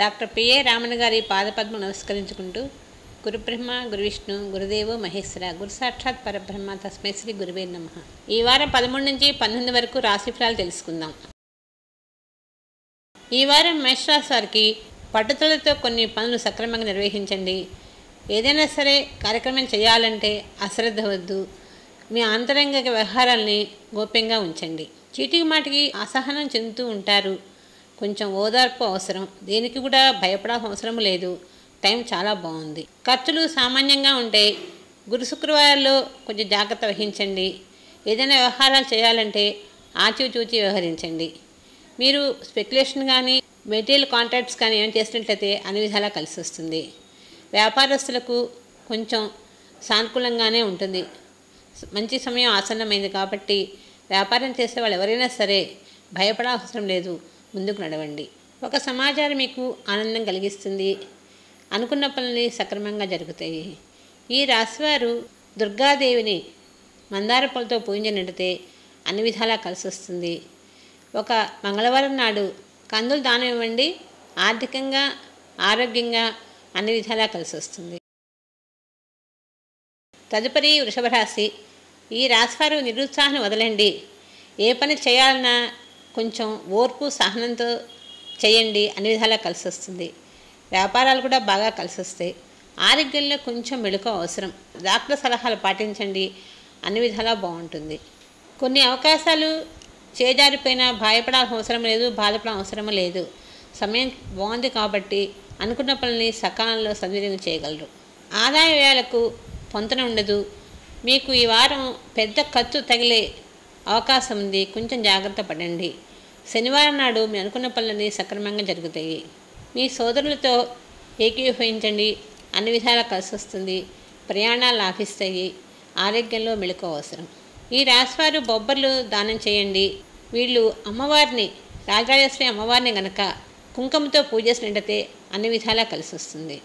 Doctor PA Raman గారి పాదపద్మ నమస్కరించుకుంటూ గురుబ్రహ్మ గురువిష్ణు గురుదేవో మహేశ్వర గురు సాక్షాత్ పరబ్రహ్మ తస్మై శ్రీ గురువే నమ ఈ వారం పదమూడు నుంచి పంతొమ్మిది వరకు రాశిఫలాలు తెలుసుకుందాం ఈ వారం మేషరాశి వారికి పట్టుదలతో కొన్ని పనులు సక్రమంగా నిర్వహించండి ఏదైనా సరే కార్యక్రమం చేయాలంటే అశ్రద్ధ వద్దు మీ ఆంతరంగిక వ్యవహారాల్ని గోప్యంగా ఉంచండి చీటికి మాటికి అసహనం చెందుతూ ఉంటారు కొంచెం ఓదార్పు అవసరం దేనికి కూడా భయపడాల్సిన అవసరం లేదు టైం చాలా బాగుంది ఖర్చులు సామాన్యంగా ఉంటే గురు శుక్రవారాల్లో కొంచెం జాగ్రత్త వహించండి ఏదైనా వ్యవహారాలు చేయాలంటే ఆచితూచి వ్యవహరించండి మీరు స్పెక్యులేషన్ కానీ మెటీరియల్ కాంట్రాక్ట్స్ కానీ ఏం చేసినట్లయితే అన్ని విధాలా కలిసి వస్తుంది వ్యాపారస్తులకు కొంచెం సానుకూలంగానే ఉంటుంది మంచి సమయం ఆసన్నమైంది కాబట్టి వ్యాపారం చేసే వాళ్ళు ఎవరైనా సరే భయపడాల్సిన లేదు ముందుకు నడవండి ఒక సమాచారం మీకు ఆనందం కలిగిస్తుంది అనుకున్న పనులు సక్రమంగా జరుగుతాయి ఈ రాశివారు దుర్గాదేవిని మందార పూలతో పూజించినట్టే అన్ని విధాలా కలిసి వస్తుంది ఒక మంగళవారం నాడు కందులు దానం ఇవ్వండి ఆర్థికంగా ఆరోగ్యంగా అన్ని విధాలా కలిసి వస్తుంది తదుపరి వృషభ రాశి ఈ రాశివారు నిరుత్సాహం వదలండి ఏ పని చేయాలన్నా కొంచెం ఓర్పు సహనంతో చేయండి అన్ని విధాలా కలిసి వస్తుంది వ్యాపారాలు కూడా బాగా కలిసి వస్తాయి ఆరోగ్యంలో కొంచెం మెళుకు అవసరం డాక్టర్ సలహాలు పాటించండి అన్ని విధాలా బాగుంటుంది కొన్ని అవకాశాలు చేజారిపోయినా భయపడాల్సిన అవసరం లేదు బాధపడాల్సిన అవసరం లేదు సమయం బాగుంది కాబట్టి అనుకున్న పనులని సకాలంలో సద్వినియోగం చేయగలరు ఆదాయ వ్యయాలకు పొంతన ఉండదు మీకు ఈ వారం పెద్ద ఖర్చు తగిలే అవకాశం ఉంది కొంచెం జాగ్రత్త పడండి శనివారం నాడు మీ అనుకున్న పనులని సక్రమంగా జరుగుతాయి మీ సోదరులతో ఏకీభవించండి అన్ని విధాలా కలిసి వస్తుంది ప్రయాణాలు లాభిస్తాయి ఆరోగ్యంలో మెళుకు అవసరం ఈ రాశివారు బొబ్బర్లు దానం చేయండి వీళ్ళు అమ్మవారిని రాజరాజేశ్వరి అమ్మవారిని గనక కుంకుమతో పూజ చేసినట్టయితే అన్ని విధాలా కలిసి వస్తుంది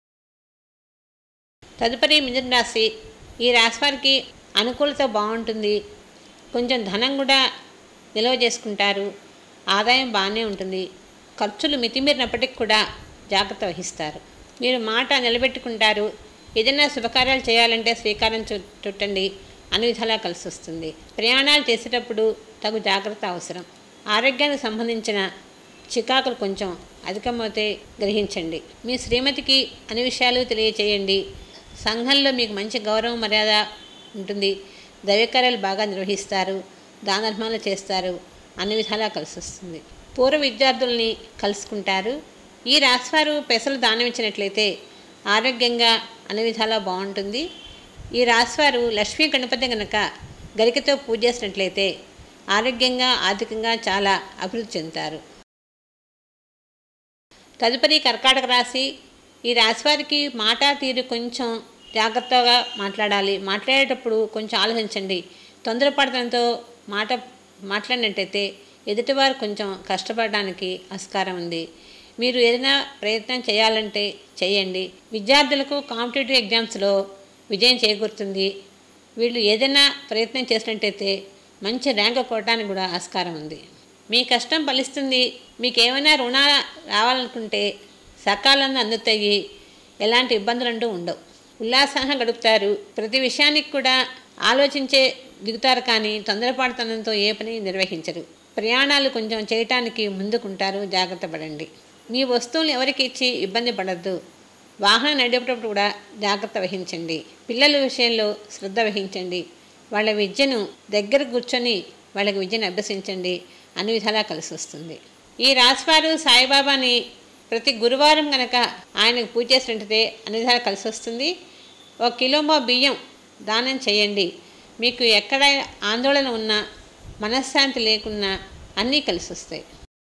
తదుపరి మిథున రాశి ఈ రాశివారికి అనుకూలత బాగుంటుంది కొంచెం ధనం కూడా నిల్వ చేసుకుంటారు ఆదాయం బాగానే ఉంటుంది ఖర్చులు మితిమీరినప్పటికి కూడా జాగ్రత్త వహిస్తారు మీరు మాట నిలబెట్టుకుంటారు ఏదైనా శుభకార్యాలు చేయాలంటే శ్రీకారం చు చుట్టండి అన్ని విధాలా కలిసి వస్తుంది ప్రయాణాలు చేసేటప్పుడు తగు జాగ్రత్త అవసరం ఆరోగ్యానికి సంబంధించిన చికాకులు కొంచెం అధికమైతే గ్రహించండి మీ శ్రీమతికి అన్ని విషయాలు తెలియచేయండి సంఘంలో మీకు మంచి గౌరవం మర్యాద ఉంటుంది దైవకార్యాలు బాగా నిర్వహిస్తారు దానధర్మాలు చేస్తారు అన్ని విధాలా కలిసి వస్తుంది పూర్వ విద్యార్థుల్ని కలుసుకుంటారు ఈ రాశివారు పెసలు దానం ఇచ్చినట్లయితే ఆరోగ్యంగా అన్ని విధాలా బాగుంటుంది ఈ రాశివారు లక్ష్మీ గణపతి గనక గరికతో పూజ చేసినట్లయితే ఆరోగ్యంగా ఆర్థికంగా చాలా అభివృద్ధి చెందుతారు తదుపరి కర్కాటక రాశి ఈ రాశివారికి మాట తీరు కొంచెం జాగ్రత్తగా మాట్లాడాలి మాట్లాడేటప్పుడు కొంచెం ఆలోచించండి తొందరపడటంతో మాట మాట్లాడినట్టయితే ఎదుటివారు కొంచెం కష్టపడడానికి ఆస్కారం ఉంది మీరు ఏదైనా ప్రయత్నం చేయాలంటే చేయండి విద్యార్థులకు కాంపిటేటివ్ ఎగ్జామ్స్లో విజయం చేకూరుతుంది వీళ్ళు ఏదైనా ప్రయత్నం చేసినట్టయితే మంచి ర్యాంక్ కొట్టడానికి కూడా ఆస్కారం ఉంది మీ కష్టం ఫలిస్తుంది మీకు ఏమైనా రుణాలు రావాలనుకుంటే సకాలంలో అందుతాయి ఎలాంటి ఇబ్బందులు అంటూ ఉండవు ఉల్లాసంగా గడుపుతారు ప్రతి విషయానికి కూడా ఆలోచించే దిగుతారు కానీ తొందరపాటుతనంతో ఏ పని నిర్వహించరు ప్రయాణాలు కొంచెం చేయటానికి ముందుకుంటారు జాగ్రత్త పడండి మీ వస్తువులు ఎవరికి ఇచ్చి ఇబ్బంది పడద్దు వాహనం నడిపేటప్పుడు కూడా జాగ్రత్త వహించండి పిల్లల విషయంలో శ్రద్ధ వహించండి వాళ్ళ విద్యను దగ్గర కూర్చొని వాళ్ళకి విద్యను అభ్యసించండి అన్ని విధాలా కలిసి వస్తుంది ఈ రాశివారు సాయిబాబాని ప్రతి గురువారం కనుక ఆయనకు పూజ చేసినట్టయితే అన్ని విధాలా కలిసి వస్తుంది ఒక కిలోమో బియ్యం దానం చేయండి మీకు ఎక్కడ ఆందోళన ఉన్నా మనశ్శాంతి లేకున్నా అన్నీ కలిసి వస్తాయి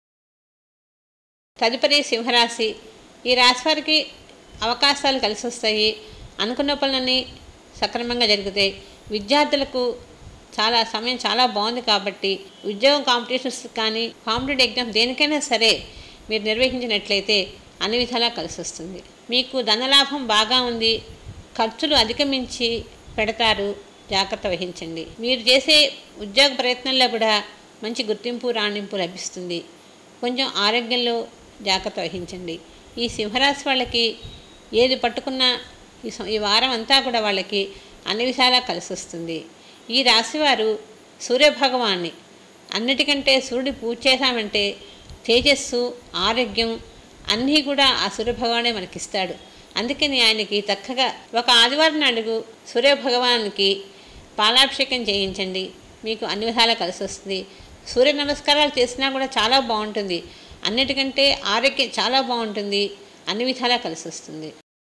తదుపరి సింహరాశి ఈ రాశి వారికి అవకాశాలు కలిసి వస్తాయి అనుకున్న పనులన్నీ సక్రమంగా జరుగుతాయి విద్యార్థులకు చాలా సమయం చాలా బాగుంది కాబట్టి ఉద్యోగం కాంపిటీషన్స్ కానీ కాంపిటేటివ్ ఎగ్జామ్స్ దేనికైనా సరే మీరు నిర్వహించినట్లయితే అన్ని విధాలా కలిసి వస్తుంది మీకు ధనలాభం బాగా ఉంది ఖర్చులు అధిగమించి పెడతారు జాగ్రత్త వహించండి మీరు చేసే ఉద్యోగ ప్రయత్నంలో కూడా మంచి గుర్తింపు రాణింపు లభిస్తుంది కొంచెం ఆరోగ్యంలో జాగ్రత్త వహించండి ఈ సింహరాశి వాళ్ళకి ఏది పట్టుకున్నా ఈ సం- ఈ వారం అంతా కూడా వాళ్ళకి అన్ని విధాలా కలిసి వస్తుంది ఈ రాశివారు సూర్యభగవాన్ని అన్నిటికంటే సూర్యుడి పూజ చేశామంటే తేజస్సు ఆరోగ్యం అన్నీ కూడా ఆ సూర్యభగవానే మనకిస్తాడు అందుకని ఆయనకి చక్కగా ఒక ఆదివారం నాడు సూర్యభగవానికి పాలాభిషేకం చేయించండి మీకు అన్ని విధాలా కలిసి వస్తుంది సూర్య నమస్కారాలు చేసినా కూడా చాలా బాగుంటుంది అన్నిటికంటే ఆరోగ్యం చాలా బాగుంటుంది అన్ని విధాలా కలిసి వస్తుంది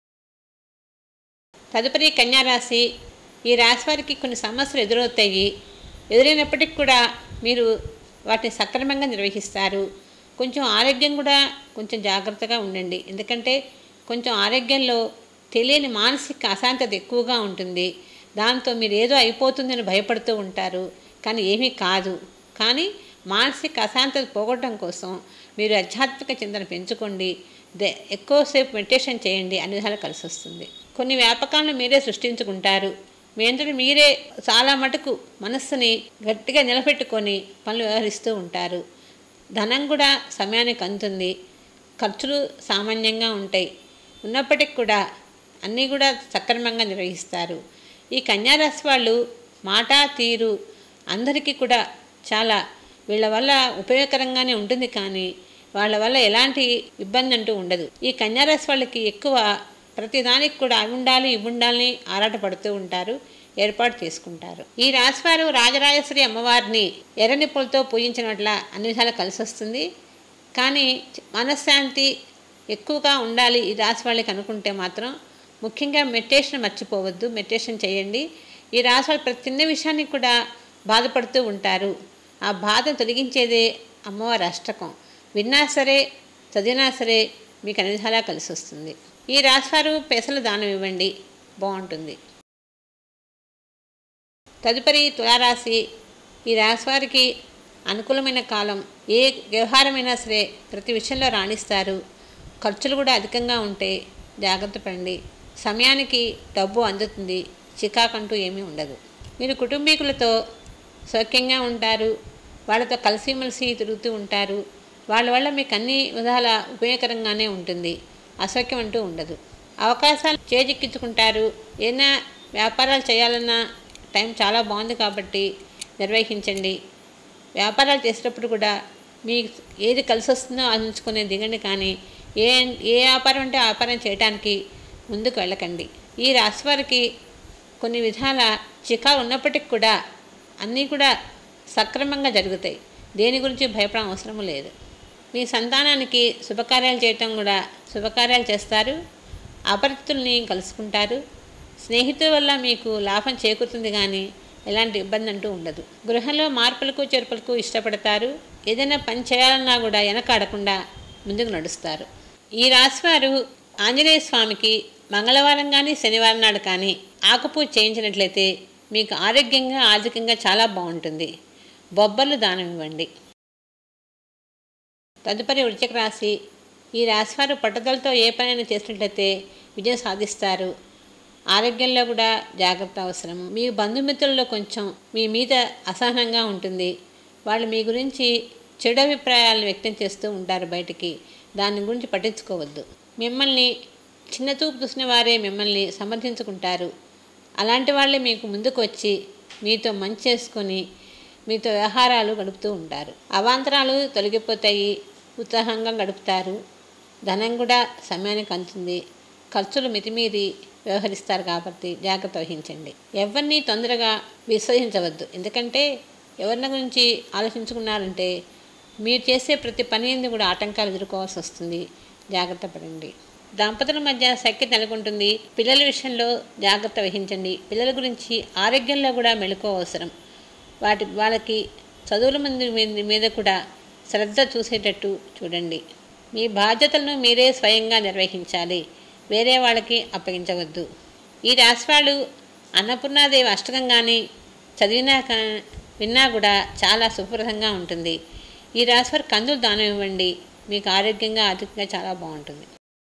తదుపరి కన్యారాశి ఈ రాశి వారికి కొన్ని సమస్యలు ఎదురవుతాయి ఎదురైనప్పటికీ కూడా మీరు వాటిని సక్రమంగా నిర్వహిస్తారు కొంచెం ఆరోగ్యం కూడా కొంచెం జాగ్రత్తగా ఉండండి ఎందుకంటే కొంచెం ఆరోగ్యంలో తెలియని మానసిక అశాంతత ఎక్కువగా ఉంటుంది దాంతో మీరు ఏదో అయిపోతుందని భయపడుతూ ఉంటారు కానీ ఏమీ కాదు కానీ మానసిక అశాంతత పోగొట్టడం కోసం మీరు ఆధ్యాత్మిక చింతన పెంచుకోండి దే ఎక్కువసేపు మెడిటేషన్ చేయండి అన్ని విధాలు కలిసి వస్తుంది కొన్ని వ్యాపకాలను మీరే సృష్టించుకుంటారు మీ అంతటి మీరే చాలా మటుకు మనస్సుని గట్టిగా నిలబెట్టుకొని పనులు వ్యవహరిస్తూ ఉంటారు ధనం కూడా సమయానికి అందుతుంది ఖర్చులు సామాన్యంగా ఉంటాయి ఉన్నప్పటికి కూడా అన్నీ కూడా సక్రమంగా నిర్వహిస్తారు ఈ కన్యారాశి వాళ్ళు మాట తీరు అందరికీ కూడా చాలా వీళ్ళ వల్ల ఉపయోగకరంగానే ఉంటుంది కానీ వాళ్ళ వల్ల ఎలాంటి ఇబ్బంది అంటూ ఉండదు ఈ కన్యారాశి వాళ్ళకి ఎక్కువ ప్రతిదానికి కూడా అవి ఉండాలి ఇవి ఉండాలని ఆరాటపడుతూ ఉంటారు ఏర్పాటు చేసుకుంటారు ఈ రాశివారు రాజరాజేశ్వరి అమ్మవారిని ఎర్రనిప్పులతో పూజించినట్ల అన్ని విధాలు కలిసి వస్తుంది కానీ మనశ్శాంతి ఎక్కువగా ఉండాలి ఈ రాశి వాళ్ళకి అనుకుంటే మాత్రం ముఖ్యంగా మెడిటేషన్ మర్చిపోవద్దు మెడిటేషన్ చేయండి ఈ రాశి వాళ్ళు ప్రతి చిన్న విషయానికి కూడా బాధపడుతూ ఉంటారు ఆ బాధ తొలగించేదే అమ్మవారి అష్టకం విన్నా సరే చదివినా సరే మీకు అన్ని విధాలా కలిసి వస్తుంది ఈ రాశివారు పెసలు దానం ఇవ్వండి బాగుంటుంది తదుపరి తులారాశి ఈ రాశివారికి అనుకూలమైన కాలం ఏ వ్యవహారమైనా సరే ప్రతి విషయంలో రాణిస్తారు ఖర్చులు కూడా అధికంగా ఉంటే జాగ్రత్త పడండి సమయానికి డబ్బు అందుతుంది చికాకంటూ ఏమీ ఉండదు మీరు కుటుంబీకులతో సౌఖ్యంగా ఉంటారు వాళ్ళతో కలిసిమెలిసి తిరుగుతూ ఉంటారు వాళ్ళ వల్ల మీకు అన్ని విధాల ఉపయోగకరంగానే ఉంటుంది అసౌఖ్యం అంటూ ఉండదు అవకాశాలు చేజిక్కించుకుంటారు ఏదైనా వ్యాపారాలు చేయాలన్నా టైం చాలా బాగుంది కాబట్టి నిర్వహించండి వ్యాపారాలు చేసేటప్పుడు కూడా మీకు ఏది కలిసి వస్తుందో ఆలోచించుకునే దిగండి కానీ ఏ ఏ వ్యాపారం అంటే ఆ వ్యాపారం చేయడానికి ముందుకు వెళ్ళకండి ఈ రాశి వారికి కొన్ని విధాల చికా ఉన్నప్పటికి కూడా అన్నీ కూడా సక్రమంగా జరుగుతాయి దేని గురించి భయపడడం అవసరం లేదు మీ సంతానానికి శుభకార్యాలు చేయటం కూడా శుభకార్యాలు చేస్తారు అపరిచితుల్ని కలుసుకుంటారు స్నేహితుల వల్ల మీకు లాభం చేకూరుతుంది కానీ ఎలాంటి ఇబ్బంది అంటూ ఉండదు గృహంలో మార్పులకు చేర్పులకు ఇష్టపడతారు ఏదైనా పని చేయాలన్నా కూడా వెనకాడకుండా ముందుకు నడుస్తారు ఈ రాశివారు ఆంజనేయ స్వామికి మంగళవారం కానీ శనివారం నాడు కానీ ఆకుపూజ చేయించినట్లయితే మీకు ఆరోగ్యంగా ఆర్థికంగా చాలా బాగుంటుంది బొబ్బర్లు దానం ఇవ్వండి తదుపరి వృశ్చిక రాశి ఈ రాశివారు పట్టుదలతో ఏ పనైనా చేసినట్లయితే విజయం సాధిస్తారు ఆరోగ్యంలో కూడా జాగ్రత్త అవసరం మీ బంధుమిత్రుల్లో కొంచెం మీ మీద అసహనంగా ఉంటుంది వాళ్ళు మీ గురించి చెడు అభిప్రాయాలను వ్యక్తం చేస్తూ ఉంటారు బయటికి దాని గురించి పట్టించుకోవద్దు మిమ్మల్ని చిన్న చూపు చూసిన వారే మిమ్మల్ని సమర్థించుకుంటారు అలాంటి వాళ్ళే మీకు ముందుకు వచ్చి మీతో మంచి చేసుకొని మీతో వ్యవహారాలు గడుపుతూ ఉంటారు అవాంతరాలు తొలగిపోతాయి ఉత్సాహంగా గడుపుతారు ధనం కూడా సమయానికి అందుతుంది ఖర్చులు మితిమీరి వ్యవహరిస్తారు కాబట్టి జాగ్రత్త వహించండి ఎవరిని తొందరగా విశ్వసించవద్దు ఎందుకంటే ఎవరిని గురించి ఆలోచించుకున్నారంటే మీరు చేసే ప్రతి పని ఎందు కూడా ఆటంకాలు ఎదుర్కోవాల్సి వస్తుంది జాగ్రత్త పడండి దంపతుల మధ్య సఖ్యత నెలకొంటుంది పిల్లల విషయంలో జాగ్రత్త వహించండి పిల్లల గురించి ఆరోగ్యంలో కూడా మెళుకో అవసరం వాటి వాళ్ళకి చదువుల మంది మీద- మీద కూడా శ్రద్ధ చూసేటట్టు చూడండి మీ బాధ్యతలను మీరే స్వయంగా నిర్వహించాలి వేరే వాళ్ళకి అప్పగించవద్దు ఈ రాశివాళ్ళు అన్నపూర్ణాదేవి అష్టకం కానీ చదివినా కా విన్నా కూడా చాలా సుప్రదంగా ఉంటుంది ఈ రాశివారు కందులు దానం ఇవ్వండి మీకు ఆరోగ్యంగా ఆర్థికంగా చాలా బాగుంటుంది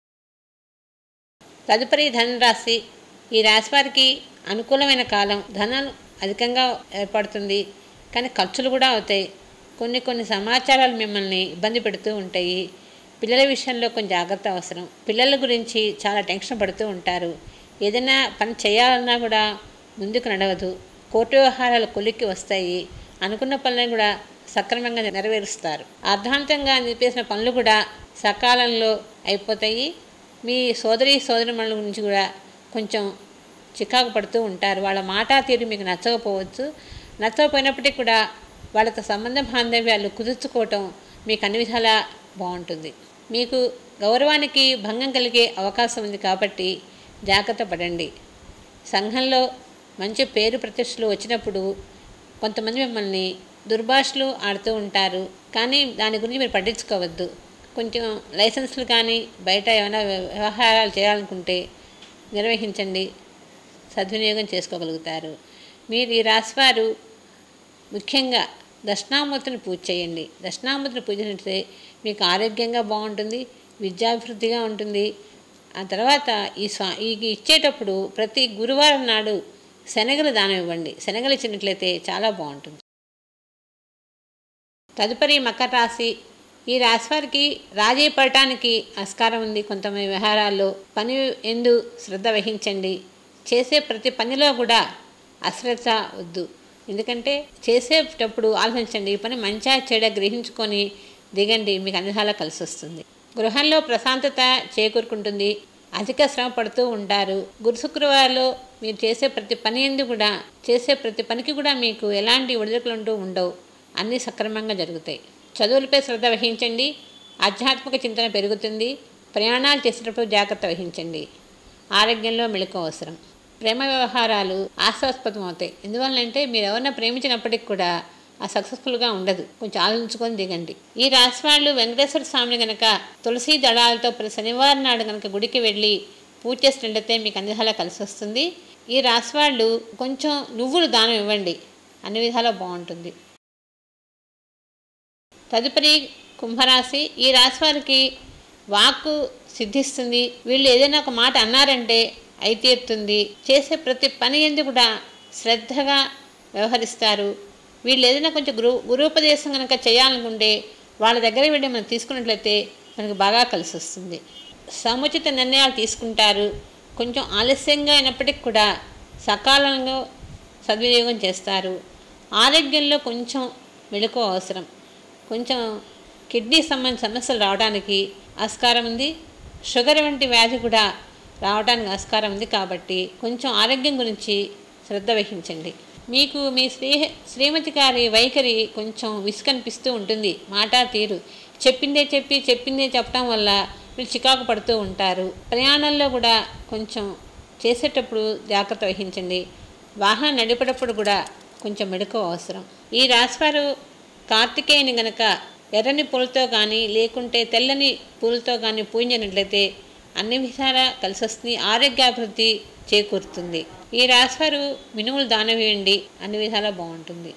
తదుపరి ధనురాశి ఈ రాశి వారికి అనుకూలమైన కాలం ధనం అధికంగా ఏర్పడుతుంది కానీ ఖర్చులు కూడా అవుతాయి కొన్ని కొన్ని సమాచారాలు మిమ్మల్ని ఇబ్బంది పెడుతూ ఉంటాయి పిల్లల విషయంలో కొంచెం జాగ్రత్త అవసరం పిల్లల గురించి చాలా టెన్షన్ పడుతూ ఉంటారు ఏదైనా పని చేయాలన్నా కూడా ముందుకు నడవదు కోర్టు వ్యవహారాలు కొలిక్కి వస్తాయి అనుకున్న పనులను కూడా సక్రమంగా నెరవేరుస్తారు అర్ధాంతంగా నిలిపేసిన పనులు కూడా సకాలంలో అయిపోతాయి మీ సోదరి సోదరిమణుల గురించి కూడా కొంచెం చికాకు పడుతూ ఉంటారు వాళ్ళ మాట తీరు మీకు నచ్చకపోవచ్చు నచ్చకపోయినప్పటికీ కూడా వాళ్ళతో సంబంధ బాంధవ్యాలు కుదుర్చుకోవటం మీకు అన్ని విధాలా బాగుంటుంది మీకు గౌరవానికి భంగం కలిగే అవకాశం ఉంది కాబట్టి జాగ్రత్త పడండి సంఘంలో మంచి పేరు ప్రతిష్టలు వచ్చినప్పుడు కొంతమంది మిమ్మల్ని దుర్భాషలు ఆడుతూ ఉంటారు కానీ దాని గురించి మీరు పట్టించుకోవద్దు కొంచెం లైసెన్సులు కానీ బయట ఏమైనా వ్యవహారాలు చేయాలనుకుంటే నిర్వహించండి సద్వినియోగం చేసుకోగలుగుతారు మీరు ఈ రాశివారు ముఖ్యంగా దక్షిణామూర్తిని పూజ చేయండి దక్షిణామూర్తిని పూజ చేస్తే మీకు ఆరోగ్యంగా బాగుంటుంది విద్యాభివృద్ధిగా ఉంటుంది ఆ తర్వాత ఈ స్వా ఈ ఇచ్చేటప్పుడు ప్రతి గురువారం నాడు శనగలు దానం ఇవ్వండి శనగలు ఇచ్చినట్లయితే చాలా బాగుంటుంది తదుపరి మకర రాశి ఈ రాశి వారికి రాజీ పడటానికి ఆస్కారం ఉంది కొంతమంది వ్యవహారాల్లో పని ఎందు శ్రద్ధ వహించండి చేసే ప్రతి పనిలో కూడా అశ్రద్ధ వద్దు ఎందుకంటే చేసేటప్పుడు ఆలోచించండి ఈ పని మంచిగా చెడ గ్రహించుకొని దిగండి మీకు అన్ని విధాలా కలిసి వస్తుంది గృహంలో ప్రశాంతత చేకూరుకుంటుంది అధిక శ్రమ పడుతూ ఉంటారు గురు శుక్రవారాలు మీరు చేసే ప్రతి పని ఎందు కూడా చేసే ప్రతి పనికి కూడా మీకు ఎలాంటి ఒడిదుడుకులు అంటూ ఉండవు అన్నీ సక్రమంగా జరుగుతాయి చదువులపై శ్రద్ధ వహించండి ఆధ్యాత్మిక చింతన పెరుగుతుంది ప్రయాణాలు చేసేటప్పుడు జాగ్రత్త వహించండి ఆరోగ్యంలో మెళుకు అవసరం ప్రేమ వ్యవహారాలు ఆశాస్పదం అవుతాయి ఎందువల్లంటే మీరు ఎవరైనా ప్రేమించినప్పటికి కూడా ఆ సక్సెస్ఫుల్గా ఉండదు కొంచెం ఆలోచించుకొని దిగండి ఈ రాశి వాళ్ళు వెంకటేశ్వర స్వామిని గనక తులసి దళాలతో ప్రతి శనివారం నాడు గనక గుడికి వెళ్ళి పూజ చేసినట్లయితే మీకు అన్ని విధాలా కలిసి వస్తుంది ఈ రాశి వాళ్ళు కొంచెం నువ్వులు దానం ఇవ్వండి అన్ని విధాలా బాగుంటుంది తదుపరి కుంభరాశి ఈ రాశి వారికి వాక్కు సిద్ధిస్తుంది వీళ్ళు ఏదైనా ఒక మాట అన్నారంటే అయితీరుతుంది చేసే ప్రతి పని ఎందు కూడా శ్రద్ధగా వ్యవహరిస్తారు వీళ్ళు ఏదైనా కొంచెం గురు గురూపదేశం కనుక చేయాలనుకుంటే వాళ్ళ దగ్గర వెళ్ళి మనం తీసుకున్నట్లయితే మనకు బాగా కలిసి వస్తుంది సముచిత నిర్ణయాలు తీసుకుంటారు కొంచెం ఆలస్యంగా అయినప్పటికీ కూడా సకాలంలో సద్వినియోగం చేస్తారు ఆరోగ్యంలో కొంచెం మెళుకు అవసరం కొంచెం కిడ్నీ సంబంధించిన సమస్యలు రావడానికి ఆస్కారం ఉంది షుగర్ వంటి వ్యాధి కూడా రావడానికి ఆస్కారం ఉంది కాబట్టి కొంచెం ఆరోగ్యం గురించి శ్రద్ధ వహించండి మీకు మీ శ్రీ శ్రీమతి గారి వైఖరి కొంచెం విసుకనిపిస్తూ ఉంటుంది మాట తీరు చెప్పిందే చెప్పి చెప్పిందే చెప్పడం వల్ల వీళ్ళు చికాకు పడుతూ ఉంటారు ప్రయాణంలో కూడా కొంచెం చేసేటప్పుడు జాగ్రత్త వహించండి వాహనం నడిపేటప్పుడు కూడా కొంచెం మెడుకు అవసరం ఈ రాశివారు కార్తికేయుని గనక ఎర్రని పూలతో కానీ లేకుంటే తెల్లని పూలతో కానీ పూజించినట్లయితే అన్ని విధాలా కలిసి వస్తుంది ఆరోగ్యాభివృద్ధి చేకూరుతుంది ఈ రాశివారు మినుములు దానం వేయండి అన్ని విధాలా బాగుంటుంది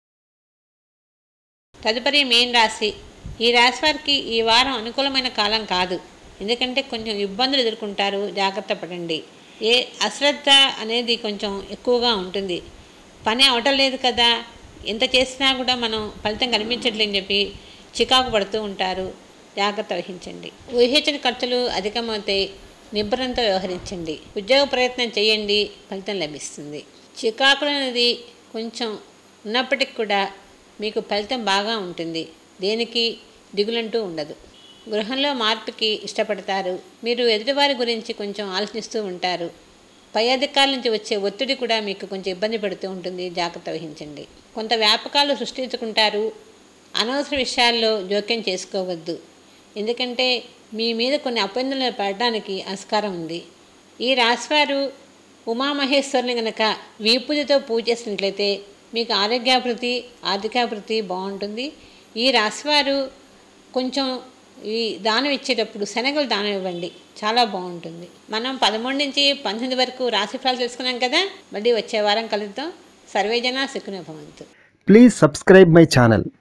తదుపరి మెయిన్ రాశి ఈ రాశి వారికి ఈ వారం అనుకూలమైన కాలం కాదు ఎందుకంటే కొంచెం ఇబ్బందులు ఎదుర్కొంటారు జాగ్రత్త పడండి ఏ అశ్రద్ధ అనేది కొంచెం ఎక్కువగా ఉంటుంది పని అవటం లేదు కదా ఎంత చేసినా కూడా మనం ఫలితం కనిపించట్లేని చెప్పి చికాకు పడుతూ ఉంటారు జాగ్రత్త వహించండి ఊహించని ఖర్చులు అధికమవుతాయి నిబ్బరంతో వ్యవహరించండి ఉద్యోగ ప్రయత్నం చేయండి ఫలితం లభిస్తుంది చికాకులు అనేది కొంచెం ఉన్నప్పటికి కూడా మీకు ఫలితం బాగా ఉంటుంది దేనికి దిగులంటూ ఉండదు గృహంలో మార్పుకి ఇష్టపడతారు మీరు ఎదుటివారి గురించి కొంచెం ఆలోచిస్తూ ఉంటారు పై అధికారుల నుంచి వచ్చే ఒత్తిడి కూడా మీకు కొంచెం ఇబ్బంది పెడుతూ ఉంటుంది జాగ్రత్త వహించండి కొంత వ్యాపకాలు సృష్టించుకుంటారు అనవసర విషయాల్లో జోక్యం చేసుకోవద్దు ఎందుకంటే మీ మీద కొన్ని అపనిందలు పడడానికి ఆస్కారం ఉంది ఈ రాశివారు ఉమామహేశ్వరుని గనక వీపూజతో పూజ చేసినట్లయితే మీకు ఆరోగ్యాభివృద్ధి ఆర్థికాభివృద్ధి బాగుంటుంది ఈ రాశివారు కొంచెం ఈ దానం ఇచ్చేటప్పుడు శనగలు దానం ఇవ్వండి చాలా బాగుంటుంది మనం పదమూడు నుంచి పంతొమ్మిది వరకు రాశిఫలాలు తెలుసుకున్నాం కదా మళ్ళీ వచ్చే వారం కలుద్దాం సర్వేజన సుఖినో భవంతు Please subscribe my channel.